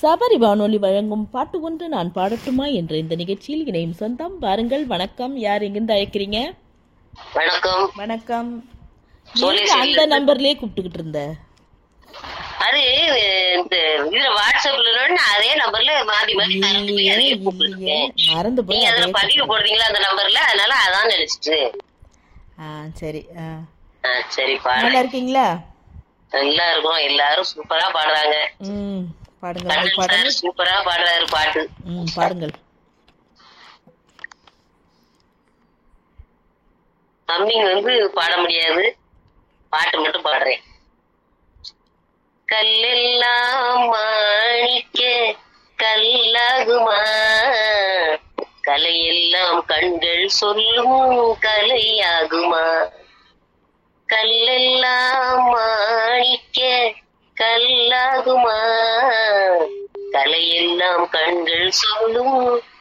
சபரி வானொலி வழங்கும் பாட்டு ஒன்று நான் பாடட்டுமா என்ற இந்த நிகழ்ச்சியில் இணையும் சொந்தம் வாருங்கள் வணக்கம் யார் எங்கிருந்து அழைக்கிறீங்க வணக்கம் வணக்கம் சொல்லி எங்க அந்த நம்பர்லயே கூப்பிட்டுக்கிட்டு இருந்த அது இந்த இதுல வாட்ஸ்அப்ல நான் அதே நம்பர்ல மாத்தி மாத்தி கலந்து போய் இல்லையே, அதையே இல்லையே. கூப்பிட்டுருக்கேன் மறந்து போய் நீங்க அதுல அதே பதிவு போடுறீங்களா அந்த நம்பர்ல அதனால அதான் நினைச்சிட்டு ஆ சரி ஆ. ஆ, சரி பாடு நல்லா இருக்கீங்களா நல்லா இருக்கும் எல்லாரும் சூப்பரா பாடுறாங்க ம் பாடுங்கள் கண்ணன் பாடுங்கள் சார் சூப்பரா பாடுறாரு பாட்டு ம் பாடுங்கள் தம்பிங்க வந்து பாட முடியாது பாட்டு மட்டும் பாடுறேன் கல்லெல்லாம் மாணிக்க கல்லாகுமா கலையெல்லாம் கண்கள் சொல்லும் கலையாகுமா கல்லெல்லாம் மாணிக்க கல்லாகுமா கலையெல்லாம் கண்கள் சொல்லும்